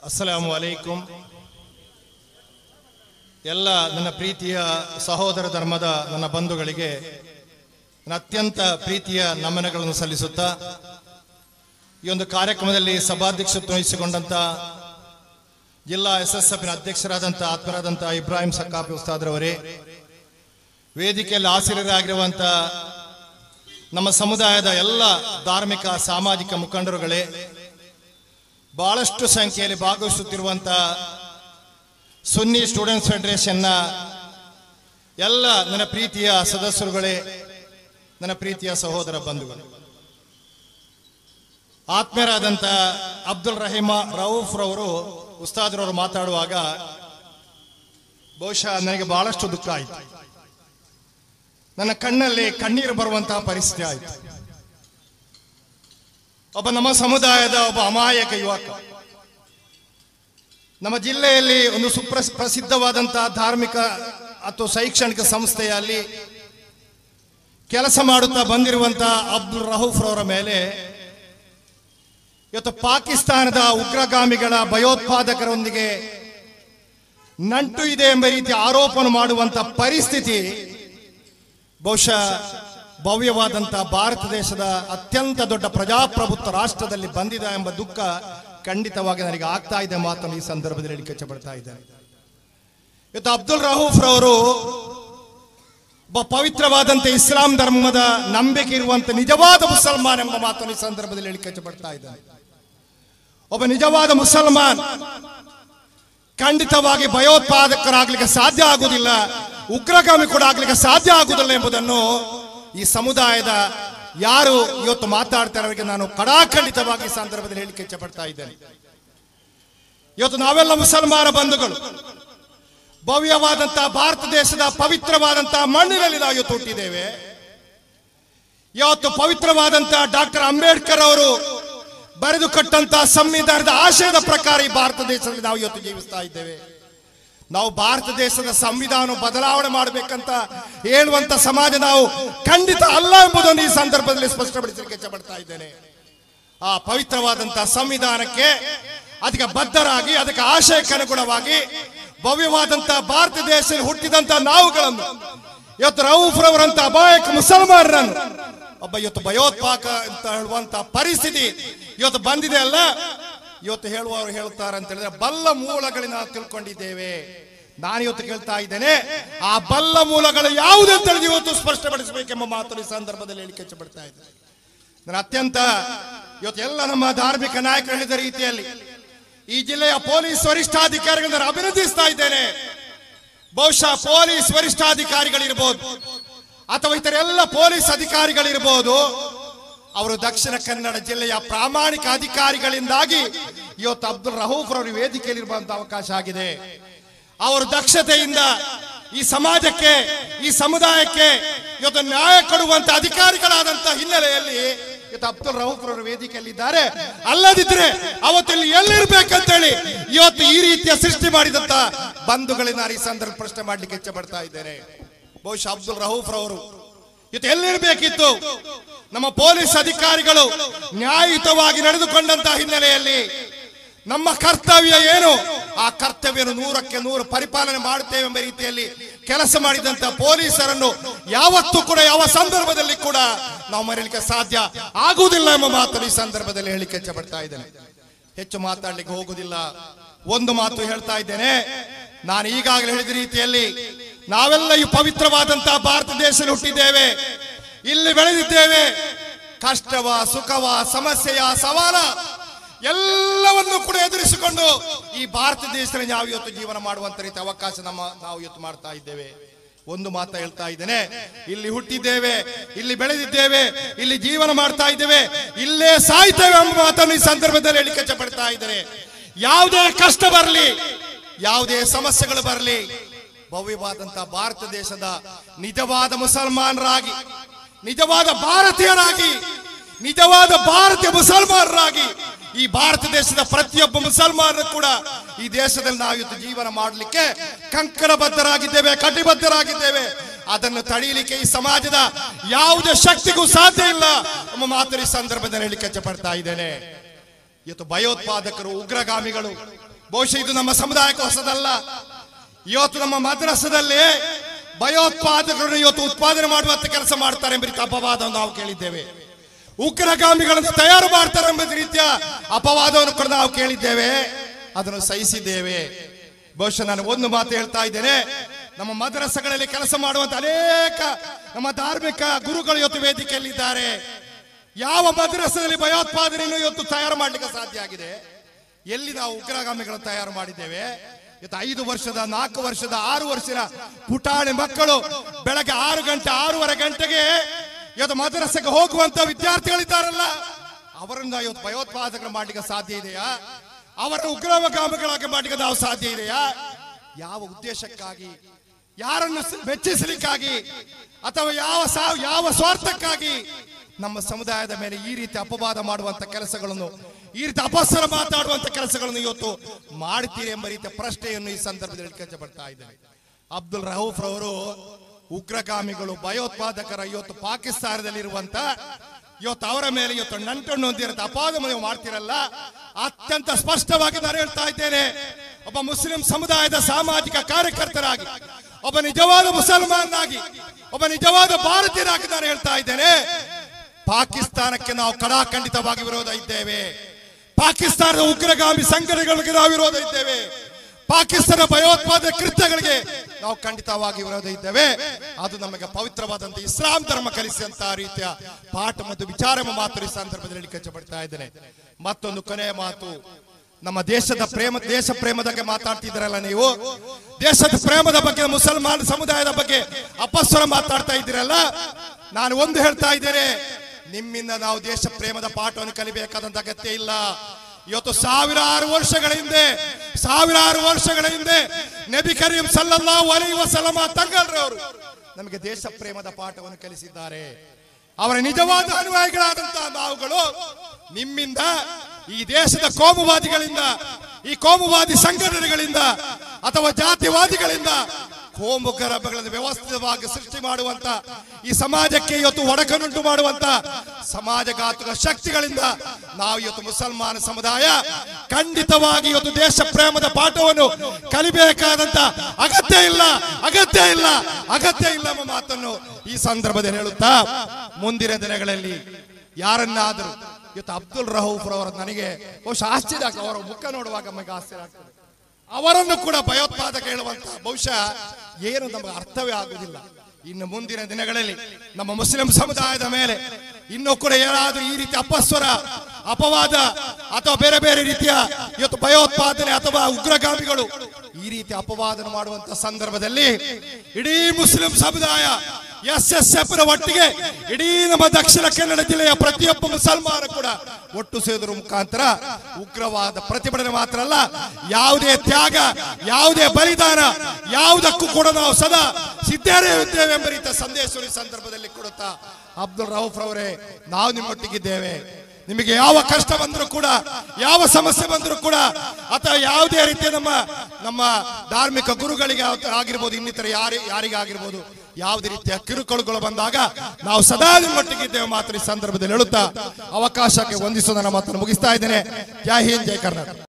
ಅಸ್ಸಲಾಮು ಅಲೈಕುಂ ಎಲ್ಲ ನನ್ನ ಪ್ರೀತಿಯ ಸಹೋದರ ಧರ್ಮದ ನನ್ನ ಬಂಧುಗಳಿಗೆ ನನ್ನ ಅತ್ಯಂತ ಪ್ರೀತಿಯ ನಮನಗಳನ್ನು ಸಲ್ಲಿಸುತ್ತಾ ಈ ಒಂದು ಕಾರ್ಯಕ್ರಮದಲ್ಲಿ ಸಭಾಧ್ಯಕ್ಷತ್ವ ವಹಿಸಿಕೊಂಡಂತ ಜಿಲ್ಲಾ ಎಸ್ ಎಸ್ ಎಫ್ನ ಅಧ್ಯಕ್ಷರಾದಂಥ ಆತ್ಮರಾದಂಥ ಇಬ್ರಾಹಿಂ ಸಕ್ಕಾಫಿ ಉಸ್ತಾದ್ರವರೇ ವೇದಿಕೆಯಲ್ಲಿ ಆಸೀನರಾಗಿರುವಂಥ ನಮ್ಮ ಸಮುದಾಯದ ಎಲ್ಲ ಧಾರ್ಮಿಕ ಸಾಮಾಜಿಕ ಮುಖಂಡರುಗಳೇ ಬಹಳಷ್ಟು ಸಂಖ್ಯೆಯಲ್ಲಿ ಭಾಗವಹಿಸುತ್ತಿರುವಂತ ಸುನ್ನಿ ಸ್ಟೂಡೆಂಟ್ಸ್ ಫೆಡರೇಷನ್ನ ಎಲ್ಲ ನನ್ನ ಪ್ರೀತಿಯ ಸದಸ್ಯರುಗಳೇ ನನ್ನ ಪ್ರೀತಿಯ ಸಹೋದರ ಬಂಧುಗಳು ಆತ್ಮೀಯರಾದಂಥ ಅಬ್ದುಲ್ ರಹೀಮ ರೌಫ್ ರವರು ಉಸ್ತಾದ್ರವರು ಮಾತಾಡುವಾಗ ಬಹುಶಃ ನನಗೆ ಬಹಳಷ್ಟು ದುಃಖ ಆಯಿತು ನನ್ನ ಕಣ್ಣಲ್ಲಿ ಕಣ್ಣೀರು ಬರುವಂತಹ ಪರಿಸ್ಥಿತಿ ಆಯಿತು ಒಬ್ಬ ನಮ್ಮ ಸಮುದಾಯದ ಒಬ್ಬ ಅಮಾಯಕ ಯುವಕ ನಮ್ಮ ಜಿಲ್ಲೆಯಲ್ಲಿ ಒಂದು ಸುಪ್ರ ಪ್ರಸಿದ್ಧವಾದಂತಹ ಧಾರ್ಮಿಕ ಅಥವಾ ಶೈಕ್ಷಣಿಕ ಸಂಸ್ಥೆಯಲ್ಲಿ ಕೆಲಸ ಮಾಡುತ್ತಾ ಬಂದಿರುವಂತಹ ಅಬ್ದುಲ್ ರಹೂಫ್ ರವರ ಮೇಲೆ ಇವತ್ತು ಪಾಕಿಸ್ತಾನದ ಉಗ್ರಗಾಮಿಗಳ ಭಯೋತ್ಪಾದಕರೊಂದಿಗೆ ನಂಟು ಇದೆ ಎಂಬ ರೀತಿ ಆರೋಪನ ಮಾಡುವಂತ ಪರಿಸ್ಥಿತಿ ಬಹುಶಃ ಭವ್ಯವಾದಂಥ ಭಾರತ ದೇಶದ ಅತ್ಯಂತ ದೊಡ್ಡ ಪ್ರಜಾಪ್ರಭುತ್ವ ರಾಷ್ಟ್ರದಲ್ಲಿ ಬಂದಿದೆ ಎಂಬ ದುಃಖ ಖಂಡಿತವಾಗಿ ನನಗೆ ಆಗ್ತಾ ಇದೆ ಮಾತನ್ನು ಈ ಸಂದರ್ಭದಲ್ಲಿ ಹೇಳಿಕೆ ಇಚ್ಛಪಡ್ತಾ ಇದ್ದೇನೆ ಇವತ್ತು ಅಬ್ದುಲ್ ರಹೂಫ್ ರವರು ಒಬ್ಬ ಪವಿತ್ರವಾದಂಥ ಇಸ್ಲಾಂ ಧರ್ಮದ ನಂಬಿಕೆ ಇರುವಂತ ನಿಜವಾದ ಮುಸಲ್ಮಾನ್ ಎಂಬ ಮಾತನ್ನು ಈ ಸಂದರ್ಭದಲ್ಲಿ ಹೇಳಿಕೆ ಇಚ್ಛಪಡ್ತಾ ಇದ್ದೇನೆ ಒಬ್ಬ ನಿಜವಾದ ಮುಸಲ್ಮಾನ್ ಖಂಡಿತವಾಗಿ ಭಯೋತ್ಪಾದಕರಾಗ್ಲಿಕ್ಕೆ ಸಾಧ್ಯ ಆಗುವುದಿಲ್ಲ ಉಗ್ರಗಾಮಿ ಕೂಡ ಆಗ್ಲಿಕ್ಕೆ ಸಾಧ್ಯ ಆಗುವುದಿಲ್ಲ ಎಂಬುದನ್ನು ಈ ಸಮುದಾಯದ ಯಾರು ಇವತ್ತು ಮಾತಾಡ್ತಾರೆ ಅವರಿಗೆ ನಾನು ಕಡಾಖಂಡಿತವಾಗಿ ಈ ಸಂದರ್ಭದಲ್ಲಿ ಹೇಳಿಕೆ ಇಚ್ಛಪಡ್ತಾ ಇದ್ದೇನೆ ಇವತ್ತು ನಾವೆಲ್ಲ ಮುಸಲ್ಮಾನ ಬಂಧುಗಳು ಭವ್ಯವಾದಂತಹ ಭಾರತ ದೇಶದ ಪವಿತ್ರವಾದಂತಹ ಮಣ್ಣಿನಲ್ಲಿ ನಾವು ಇವತ್ತು ಹುಟ್ಟಿದ್ದೇವೆ ಇವತ್ತು ಪವಿತ್ರವಾದಂತಹ ಡಾಕ್ಟರ್ ಅಂಬೇಡ್ಕರ್ ಅವರು ಬರೆದು ಕೊಟ್ಟಂತಹ ಸಂವಿಧಾನದ ಆಶಯದ ಪ್ರಕಾರ ಈ ಭಾರತ ದೇಶದಲ್ಲಿ ನಾವು ಇವತ್ತು ಜೀವಿಸ್ತಾ ಇದ್ದೇವೆ ನಾವು ಭಾರತ ದೇಶದ ಸಂವಿಧಾನ ಬದಲಾವಣೆ ಮಾಡಬೇಕಂತ ಹೇಳುವಂತ ಸಮಾಜ ನಾವು ಖಂಡಿತ ಅಲ್ಲ ಎಂಬುದನ್ನು ಈ ಸಂದರ್ಭದಲ್ಲಿ ಸ್ಪಷ್ಟಪಡಿಸಲಿಕ್ಕೆ ಇಚ್ಛಪಡ್ತಾ ಇದ್ದೇನೆ ಆ ಪವಿತ್ರವಾದಂತಹ ಸಂವಿಧಾನಕ್ಕೆ ಅದಕ್ಕೆ ಬದ್ಧರಾಗಿ ಅದಕ್ಕೆ ಆಶಯಕ್ಕೆ ಅನುಗುಣವಾಗಿ ಭವ್ಯವಾದಂತಹ ಭಾರತ ದೇಶದಲ್ಲಿ ಹುಟ್ಟಿದಂತ ನಾವುಗಳನ್ನು ಇವತ್ತು ರೌಫ್ರವರಂತ ಅಮಾಯಕ ಮುಸಲ್ಮಾನರನ್ನು ಒಬ್ಬ ಇವತ್ತು ಭಯೋತ್ಪಾಕ ಅಂತ ಹೇಳುವಂತ ಪರಿಸ್ಥಿತಿ ಇವತ್ತು ಬಂದಿದೆ ಅಲ್ಲ ಇವತ್ತು ಹೇಳುವವರು ಹೇಳ್ತಾರೆ ಅಂತ ಹೇಳಿದ್ರೆ ಬಲ್ಲ ಮೂಲಗಳಿಂದ ನಾವು ತಿಳ್ಕೊಂಡಿದ್ದೇವೆ ನಾನು ಇವತ್ತು ಕೇಳ್ತಾ ಇದ್ದೇನೆ ಆ ಬಲ್ಲ ಮೂಲಗಳು ಯಾವುದು ಅಂತ ಹೇಳಿ ಇವತ್ತು ಸ್ಪಷ್ಟಪಡಿಸಬೇಕೆಂಬ ಮಾತನ್ನು ಈ ಸಂದರ್ಭದಲ್ಲಿ ಹೇಳಿಕೆ ಇಚ್ಛಪಡ್ತಾ ಇದ್ದೇನೆ ನಾನು ಅತ್ಯಂತ ಇವತ್ತು ಎಲ್ಲ ನಮ್ಮ ಧಾರ್ಮಿಕ ನಾಯಕರು ಹೇಳಿದ ರೀತಿಯಲ್ಲಿ ಈ ಜಿಲ್ಲೆಯ ಪೊಲೀಸ್ ವರಿಷ್ಠಾಧಿಕಾರಿಗಳನ್ನ ನಾನು ಅಭಿನಂದಿಸ್ತಾ ಇದ್ದೇನೆ ಬಹುಶಃ ಪೊಲೀಸ್ ವರಿಷ್ಠಾಧಿಕಾರಿಗಳಿರ್ಬೋದು ಅಥವಾ ಇತರ ಎಲ್ಲ ಪೊಲೀಸ್ ಅಧಿಕಾರಿಗಳಿರ್ಬೋದು ಅವರು ದಕ್ಷಿಣ ಕನ್ನಡ ಜಿಲ್ಲೆಯ ಪ್ರಾಮಾಣಿಕ ಅಧಿಕಾರಿಗಳಿಂದಾಗಿ ಇವತ್ತು ಅಬ್ದುಲ್ ರಹೂಫ್ ಅವರು ವೇದಿಕೆಯಲ್ಲಿರುವಂತಹ ಅವಕಾಶ ಆಗಿದೆ ಅವರು ದಕ್ಷತೆಯಿಂದ ಈ ಸಮಾಜಕ್ಕೆ ಈ ಸಮುದಾಯಕ್ಕೆ ಇವತ್ತು ನ್ಯಾಯ ಕೊಡುವಂತ ಅಧಿಕಾರಿಗಳಾದಂತ ಹಿನ್ನೆಲೆಯಲ್ಲಿ ಇವತ್ತು ಅಬ್ದುಲ್ ರಹೂಫ್ ಅವರು ವೇದಿಕೆಯಲ್ಲಿದ್ದಾರೆ ಅಲ್ಲದಿದ್ರೆ ಅವತ್ತಿಲ್ಲಿ ಎಲ್ಲಿರ್ಬೇಕಂತೇಳಿ ಇವತ್ತು ಈ ರೀತಿಯ ಸೃಷ್ಟಿ ಮಾಡಿದಂತ ಬಂಧುಗಳಿಂದ ನಾನು ಈ ಸಂದರ್ಭ ಪ್ರಶ್ನೆ ಮಾಡ್ಲಿಕ್ಕೆ ಇಚ್ಛೆ ಪಡ್ತಾ ಇದ್ದೇನೆ ಬಹುಶಃ ಅಬ್ದುಲ್ ರಹೂಫ್ ರವರು ಇವತ್ತು ಎಲ್ಲಿರ್ಬೇಕಿತ್ತು ನಮ್ಮ ಪೊಲೀಸ್ ಅಧಿಕಾರಿಗಳು ನ್ಯಾಯಯುತವಾಗಿ ನಡೆದುಕೊಂಡಂತಹ ಹಿನ್ನೆಲೆಯಲ್ಲಿ ನಮ್ಮ ಕರ್ತವ್ಯ ಏನು ಆ ಕರ್ತವ್ಯವನ್ನು ನೂರಕ್ಕೆ ನೂರು ಪರಿಪಾಲನೆ ಮಾಡುತ್ತೇವೆ ಎಂಬ ರೀತಿಯಲ್ಲಿ ಕೆಲಸ ಮಾಡಿದಂತ ಪೊಲೀಸರನ್ನು ಯಾವತ್ತೂ ಕೂಡ ಯಾವ ಸಂದರ್ಭದಲ್ಲಿ ಕೂಡ ನಾವು ಮರೀಲಿಕ್ಕೆ ಸಾಧ್ಯ ಆಗುವುದಿಲ್ಲ ಎಂಬ ಮಾತನ್ನು ಈ ಸಂದರ್ಭದಲ್ಲಿ ಹೇಳಿಕೆ ಇಚ್ಛಪಡ್ತಾ ಇದ್ದೇನೆ ಹೆಚ್ಚು ಮಾತಾಡ್ಲಿಕ್ಕೆ ಹೋಗುದಿಲ್ಲ ಒಂದು ಮಾತು ಹೇಳ್ತಾ ಇದ್ದೇನೆ ನಾನು ಈಗಾಗಲೇ ಹೇಳಿದ ರೀತಿಯಲ್ಲಿ ನಾವೆಲ್ಲ ಈ ಪವಿತ್ರವಾದಂತಹ ಭಾರತ ದೇಶದಲ್ಲಿ ಹುಟ್ಟಿದ್ದೇವೆ ಇಲ್ಲಿ ಬೆಳೆದಿದ್ದೇವೆ ಕಷ್ಟವ ಸುಖವ ಸಮಸ್ಯೆಯ ಸವಾಲ ಎಲ್ಲವನ್ನು ಕೂಡ ಎದುರಿಸಿಕೊಂಡು ಈ ಭಾರತ ದೇಶದಲ್ಲಿ ನಾವು ಇವತ್ತು ಜೀವನ ಮಾಡುವಂತ ರೀತಿ ಅವಕಾಶ ನಮ್ಮ ನಾವು ಇವತ್ತು ಮಾಡ್ತಾ ಇದ್ದೇವೆ ಒಂದು ಮಾತ ಹೇಳ್ತಾ ಇದ್ದೇನೆ ಇಲ್ಲಿ ಹುಟ್ಟಿದ್ದೇವೆ ಇಲ್ಲಿ ಬೆಳೆದಿದ್ದೇವೆ ಇಲ್ಲಿ ಜೀವನ ಮಾಡ್ತಾ ಇದ್ದೇವೆ ಇಲ್ಲೇ ಸಾಯ್ತೇವೆ ಎಂಬ ಮಾತನ್ನು ಈ ಸಂದರ್ಭದಲ್ಲಿ ಹೇಳಿಕೆ ಪಡ್ತಾ ಇದ್ದೇನೆ ಯಾವುದೇ ಕಷ್ಟ ಬರಲಿ ಯಾವುದೇ ಸಮಸ್ಯೆಗಳು ಬರಲಿ ಭವ್ಯವಾದಂತಹ ಭಾರತ ದೇಶದ ನಿಜವಾದ ಮುಸಲ್ಮಾನರಾಗಿ ನಿಜವಾದ ಭಾರತೀಯರಾಗಿ ನಿಜವಾದ ಭಾರತೀಯ ಮುಸಲ್ಮಾನರಾಗಿ ಈ ಭಾರತ ದೇಶದ ಪ್ರತಿಯೊಬ್ಬ ಮುಸಲ್ಮಾನರು ಕೂಡ ಈ ದೇಶದಲ್ಲಿ ನಾವು ಇವತ್ತು ಜೀವನ ಮಾಡಲಿಕ್ಕೆ ಕಂಕಣಬದ್ಧರಾಗಿದ್ದೇವೆ ಕಟಿಬದ್ಧರಾಗಿದ್ದೇವೆ ಅದನ್ನು ತಡೆಯಲಿಕ್ಕೆ ಈ ಸಮಾಜದ ಯಾವುದೇ ಶಕ್ತಿಗೂ ಸಾಧ್ಯ ಇಲ್ಲ ಎಂಬ ಮಾತು ಈ ಸಂದರ್ಭದಲ್ಲಿ ಹೇಳಿಕೆ ಪಡ್ತಾ ಇದ್ದೇನೆ ಇವತ್ತು ಭಯೋತ್ಪಾದಕರು ಉಗ್ರಗಾಮಿಗಳು ಬಹುಶಃ ಇದು ನಮ್ಮ ಸಮುದಾಯಕ್ಕೆ ಹೊಸದಲ್ಲ ಇವತ್ತು ನಮ್ಮ ಮದ್ರಸದಲ್ಲಿ ಭಯೋತ್ಪಾದಕರನ್ನು ಇವತ್ತು ಉತ್ಪಾದನೆ ಮಾಡುವಂತ ಕೆಲಸ ಮಾಡ್ತಾರೆ ಎಂಬ ರೀತಿ ಅಪವಾದವನ್ನು ನಾವು ಕೇಳಿದ್ದೇವೆ ಉಗ್ರಗಾಮಿಗಳನ್ನು ತಯಾರು ಮಾಡ್ತಾರೆ ಎಂಬ ರೀತಿಯ ಅಪವಾದವನ್ನು ಕೂಡ ನಾವು ಕೇಳಿದ್ದೇವೆ ಅದನ್ನು ಸಹಿಸಿದ್ದೇವೆ ಬಹುಶಃ ನಾನು ಒಂದು ಮಾತು ಹೇಳ್ತಾ ಇದ್ದೇನೆ ನಮ್ಮ ಮದ್ರಸಗಳಲ್ಲಿ ಕೆಲಸ ಮಾಡುವಂತ ಅನೇಕ ನಮ್ಮ ಧಾರ್ಮಿಕ ಗುರುಗಳು ಇವತ್ತು ವೇದಿಕೆಯಲ್ಲಿದ್ದಾರೆ ಯಾವ ಮದ್ರಸದಲ್ಲಿ ಭಯೋತ್ಪಾದನೆಯನ್ನು ಇವತ್ತು ತಯಾರು ಮಾಡಲಿಕ್ಕೆ ಸಾಧ್ಯ ಆಗಿದೆ ಎಲ್ಲಿ ನಾವು ಉಗ್ರಗಾಮಿಗಳನ್ನು ತಯಾರು ಮಾಡಿದ್ದೇವೆ ಇವತ್ತು ಐದು ವರ್ಷದ ನಾಲ್ಕು ವರ್ಷದ ಆರು ವರ್ಷದ ಪುಟಾಣಿ ಮಕ್ಕಳು ಬೆಳಗ್ಗೆ ಆರು ಗಂಟೆ ಆರೂವರೆ ಗಂಟೆಗೆ ಇವತ್ತು ಮದ್ರಸೆಗೆ ಹೋಗುವಂತ ವಿದ್ಯಾರ್ಥಿಗಳಿದ್ದಾರಲ್ಲ ಅವರನ್ನ ಇವತ್ತು ಭಯೋತ್ಪಾದಕರು ಮಾಡ್ಲಿಕ್ಕೆ ಸಾಧ್ಯ ಇದೆಯಾ ಅವರ ಉಗ್ರಗಾಮಿಗಳಾಗಿ ಮಾಡ್ಲಿಕ್ಕೆ ನಾವು ಸಾಧ್ಯ ಇದೆಯಾ ಯಾವ ಉದ್ದೇಶಕ್ಕಾಗಿ ಯಾರನ್ನು ಸ- ಮೆಚ್ಚಿಸಲಿಕ್ಕಾಗಿ ಅಥವಾ ಯಾವ ಸಾ- ಯಾವ ಸ್ವಾರ್ಥಕ್ಕಾಗಿ ನಮ್ಮ ಸಮುದಾಯದ ಮೇಲೆ ಈ ರೀತಿ ಅಪವಾದ ಮಾಡುವಂತ ಕೆಲಸಗಳನ್ನು ಈ ರೀತಿ ಅಪಸ್ವರ ಮಾತಾಡುವಂತ ಕೆಲಸಗಳನ್ನು ಇವತ್ತು ಮಾಡ್ತೀರಿ ಎಂಬ ರೀತಿಯ ಪ್ರಶ್ನೆಯನ್ನು ಈ ಸಂದರ್ಭದಲ್ಲಿ ಇಟ್ಕೊಂಡ್ಬರ್ತಾ ಇದ್ದೇನೆ ಅಬ್ದುಲ್ ರಹೂಫ್ ರವರು ಉಗ್ರಗಾಮಿಗಳು ಭಯೋತ್ಪಾದಕರ ಇವತ್ತು ಪಾಕಿಸ್ತಾನದಲ್ಲಿರುವಂತ ಇವತ್ತು ಅವರ ಮೇಲೆ ಇವತ್ತು ನಂಟನ್ನು ಹೊಂದಿರುತ್ತೆ ಅಪಾದ ನೀವು ಮಾಡ್ತಿರಲ್ಲ ಅತ್ಯಂತ ಸ್ಪಷ್ಟವಾಗಿ ನಾನು ಹೇಳ್ತಾ ಇದ್ದೇನೆ ಒಬ್ಬ ಮುಸ್ಲಿಂ ಸಮುದಾಯದ ಸಾಮಾಜಿಕ ಕಾರ್ಯಕರ್ತರಾಗಿ ಒಬ್ಬ ನಿಜವಾದ ಮುಸಲ್ಮಾನಾಗಿ ಒಬ್ಬ ನಿಜವಾದ ಭಾರತೀಯರಾಗಿ ನಾನು ಹೇಳ್ತಾ ಇದ್ದೇನೆ ಪಾಕಿಸ್ತಾನಕ್ಕೆ ನಾವು ಕಡಾಖಂಡಿತವಾಗಿ ವಿರೋಧ ಇದ್ದೇವೆ ಪಾಕಿಸ್ತಾನದ ಉಗ್ರಗಾಮಿ ಸಂಘಟನೆಗಳಿಗೆ ನಾವು ವಿರೋಧ ಇದ್ದೇವೆ ಪಾಕಿಸ್ತಾನ ಭಯೋತ್ಪಾದಕ ಕೃತ್ಯಗಳಿಗೆ ನಾವು ಖಂಡಿತವಾಗಿ ವಿರೋಧ ಇದ್ದೇವೆ ಅದು ನಮಗೆ ಪವಿತ್ರವಾದಂತ ಇಸ್ಲಾಂ ಧರ್ಮ ಕಲಿಸಿದಂತ ರೀತಿಯ ಪಾಠ ಮತ್ತು ವಿಚಾರ ಮಾತು ಈ ಸಂದರ್ಭದಲ್ಲಿ ಕಚ್ಚಬಡ್ತಾ ಇದ್ದೇನೆ ಮತ್ತೊಂದು ಕೊನೆಯ ಮಾತು ನಮ್ಮ ದೇಶದ ಪ್ರೇಮ ದೇಶ ಪ್ರೇಮದ ಬಗ್ಗೆ ಮಾತಾಡ್ತಿದ್ದೀರಲ್ಲ ನೀವು ದೇಶದ ಪ್ರೇಮದ ಬಗ್ಗೆ ಮುಸಲ್ಮಾನ ಸಮುದಾಯದ ಬಗ್ಗೆ ಅಪಸ್ವರ ಮಾತಾಡ್ತಾ ಇದ್ದೀರಲ್ಲ ನಾನು ಒಂದು ಹೇಳ್ತಾ ಇದ್ದೇನೆ ನಿಮ್ಮಿಂದ ನಾವು ದೇಶ ಪ್ರೇಮದ ಪಾಠವನ್ನು ಕಲಿಬೇಕಾದಂತ ಅಗತ್ಯ ಇಲ್ಲ ಇವತ್ತು ಸಾವಿರಾರು ವರ್ಷಗಳ ಹಿಂದೆ ಸಾವಿರಾರು ವರ್ಷಗಳ ಹಿಂದೆ ನಬಿ ಕರೀಂ ಸಲ್ಲಲ್ಲಾಹು ಅಲೈಹಿ ವಸಲ್ಲಮ ತಂಗಲ್ರವರು ನಮಗೆ ದೇಶ ಪ್ರೇಮದ ಪಾಠವನ್ನು ಕಲಿಸಿದ್ದಾರೆ ಅವರ ನಿಜವಾದ ಅನುಯಾಯಿಗಳಾದಂತಹ ನಾವುಗಳು ನಿಮ್ಮಿಂದ ಈ ದೇಶದ ಕೋಮುವಾದಿಗಳಿಂದ ಈ ಕೋಮುವಾದಿ ಸಂಘಟನೆಗಳಿಂದ ಅಥವಾ ಜಾತಿವಾದಿಗಳಿಂದ ಕೋಮು ಗರಭಗಳನ್ನು ವ್ಯವಸ್ಥಿತವಾಗಿ ಸೃಷ್ಟಿ ಮಾಡುವಂತ ಈ ಸಮಾಜಕ್ಕೆ ಇವತ್ತು ಒಡಕನುಂಟು ಮಾಡುವಂತ ಸಮಾಜಘಾತುಕ ಶಕ್ತಿಗಳಿಂದ ನಾವು ಇವತ್ತು ಮುಸಲ್ಮಾನ ಸಮುದಾಯ ಖಂಡಿತವಾಗಿ ಇವತ್ತು ದೇಶ ಪ್ರೇಮದ ಪಾಠವನ್ನು ಕಲಿಬೇಕಾದಂತ ಅಗತ್ಯ ಇಲ್ಲ ಅಗತ್ಯ ಇಲ್ಲ ಅಗತ್ಯ ಇಲ್ಲ ಎಂಬ ಮಾತನ್ನು ಈ ಸಂದರ್ಭದಲ್ಲಿ ಹೇಳುತ್ತಾ ಮುಂದಿನ ದಿನಗಳಲ್ಲಿ ಯಾರನ್ನಾದರೂ ಇವತ್ತು ಅಬ್ದುಲ್ ರಹೂಫ್ ರವರ ನನಗೆ ಬಹುಶಃ ಆಶ್ಚರ್ಯ ಆಗ್ತದೆ. ಅವರ ಮುಖ ನೋಡುವಾಗ ನಮಗೆ ಆಶ್ಚರ್ಯ ಆಗ್ತದೆ ಅವರನ್ನು ಕೂಡ ಭಯೋತ್ಪಾದಕ ಹೇಳುವಂತ ಬಹುಶಃ ಏನು ನಮಗೆ ಅರ್ಥವೇ ಆಗುವುದಿಲ್ಲ ಇನ್ನು ಮುಂದಿನ ದಿನಗಳಲ್ಲಿ ನಮ್ಮ ಮುಸ್ಲಿಂ ಸಮುದಾಯದ ಮೇಲೆ ಇನ್ನೂ ಕೂಡ ಏನಾದರೂ ಈ ರೀತಿ ಅಪಸ್ವರ ಅಪವಾದ ಅಥವಾ ಬೇರೆ ಬೇರೆ ರೀತಿಯ ಇವತ್ತು ಭಯೋತ್ಪಾದನೆ ಅಥವಾ ಉಗ್ರಗಾಮಿಗಳು ಈ ರೀತಿ ಅಪವಾದನ ಮಾಡುವಂತ ಸಂದರ್ಭದಲ್ಲಿ ಇಡೀ ಮುಸ್ಲಿಂ ಸಮುದಾಯ ಎಸ್ ಎಸ್ ಎಫ್ ನ ಒಟ್ಟಿಗೆ ಇಡೀ ನಮ್ಮ ದಕ್ಷಿಣ ಕನ್ನಡ ಜಿಲ್ಲೆಯ ಪ್ರತಿಯೊಬ್ಬ ಮುಸಲ್ಮಾನ ಕೂಡ ಒಟ್ಟು ಸೇರುವುದರ ಮುಖಾಂತರ ಉಗ್ರವಾದ ಪ್ರತಿಭಟನೆ ಮಾತ್ರ ಅಲ್ಲ ಯಾವುದೇ ತ್ಯಾಗ ಯಾವುದೇ ಬಲಿದಾನ ಯಾವುದಕ್ಕೂ ಕೂಡ ನಾವು ಸದಾ ಸಿದ್ಧರೇ ಇದ್ದೇವೆ ಎಂಬ ರೀತಿಯ ಸಂದೇಶವನ್ನು ಈ ಸಂದರ್ಭದಲ್ಲಿ ಕೊಡುತ್ತಾ ಅಬ್ದುಲ್ ರೌಫ್ ರವರೇ ನಾವು ನಿಮ್ಮೊಟ್ಟಿಗಿದ್ದೇವೆ ನಿಮಗೆ ಯಾವ ಕಷ್ಟ ಬಂದರೂ ಕೂಡ ಯಾವ ಸಮಸ್ಯೆ ಬಂದರೂ ಕೂಡ ಅಥವಾ ಯಾವುದೇ ರೀತಿಯ ನಮ್ಮ ನಮ್ಮ ಧಾರ್ಮಿಕ ಗುರುಗಳಿಗೆ ಆತ- ಆಗಿರ್ಬೋದು ಇನ್ನಿತರ ಯಾರಿ ಯಾರಿಗಾಗಿರ್ಬೋದು ಯಾವುದೇ ರೀತಿಯ ಕಿರುಕುಳಗಳು ಬಂದಾಗ ನಾವು ಸದಾ ನಿಮ್ಮೊಟ್ಟಿಗಿದ್ದೇವೆ ಮಾತ್ರ ಈ ಸಂದರ್ಭದಲ್ಲಿ ಹೇಳುತ್ತಾ ಅವಕಾಶಕ್ಕೆ ವಂದಿಸೋ ನನ್ನ ಮಾತನ್ನು ಮುಗಿಸ್ತಾ ಇದ್ದೇನೆ ಜೈ ಹಿಂದ್ ಜೈ ಕರ್ನಾಟಕ